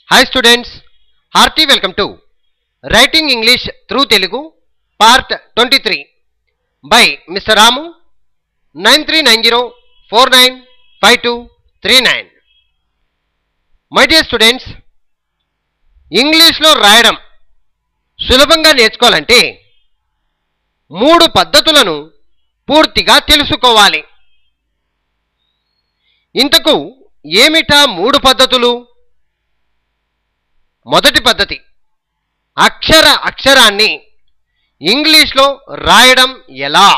Hi students, hearty welcome to Writing English through Telugu part 23 by Mr. Ramu 9390495239. My dear students, ఇంగ్లీష్లో రాయడం సులభంగా నేర్చుకోవాలంటే మూడు పద్ధతులను పూర్తిగా తెలుసుకోవాలి ఇంతకు ఏమిటా మూడు పద్ధతులు మొదటి పద్ధతి అక్షర అక్షరాన్ని ఇంగ్లీష్లో రాయడం ఎలా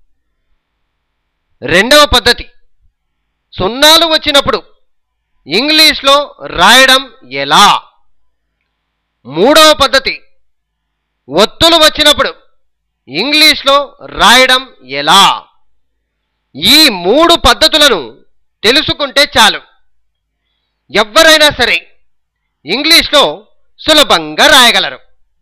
రెండవ పద్ధతి సున్నాలు వచ్చినప్పుడు ఇంగ్లీష్లో రాయడం ఎలా మూడవ పద్ధతి ఒత్తులు వచ్చినప్పుడు ఇంగ్లీష్లో రాయడం ఎలా ఈ మూడు పద్ధతులను తెలుసుకుంటే చాలు ఎవ్వరైనా సరే ఇంగ్లీష్లో సులభంగా రాయగలరు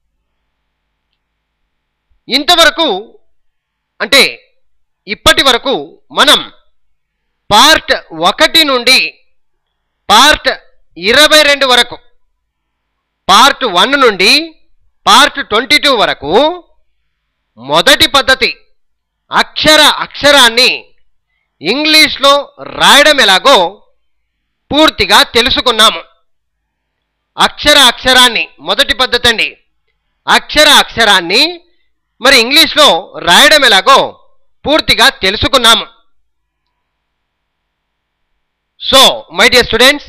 ఇంతవరకు అంటే ఇప్పటి వరకు మనం పార్ట్ ఒకటి నుండి పార్ట్ ఇరవై రెండు వరకు పార్ట్ వన్ నుండి పార్ట్ ట్వంటీ టూ వరకు మొదటి పద్ధతి అక్షర అక్షరాన్ని ఇంగ్లీష్లో రాయడం ఎలాగో పూర్తిగా తెలుసుకున్నాము అక్షర అక్షరాన్ని మొదటి పద్ధతి అండి అక్షర అక్షరాన్ని మరి ఇంగ్లీష్లో రాయడం ఎలాగో పూర్తిగా తెలుసుకున్నాము సో మై డియర్ స్టూడెంట్స్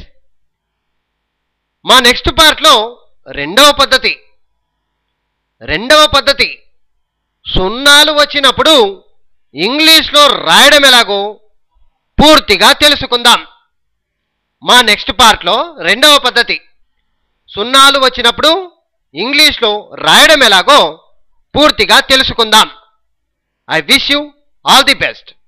మా నెక్స్ట్ పార్ట్లో రెండవ పద్ధతి రెండవ పద్ధతి సున్నాలు వచ్చినప్పుడు ఇంగ్లీష్లో రాయడం ఎలాగో పూర్తిగా తెలుసుకుందాం మా నెక్స్ట్ పార్ట్లో రెండవ పద్ధతి సున్నాలు వచ్చినప్పుడు ఇంగ్లీష్లో రాయడం ఎలాగో పూర్తిగా తెలుసుకుందాం I wish you all the best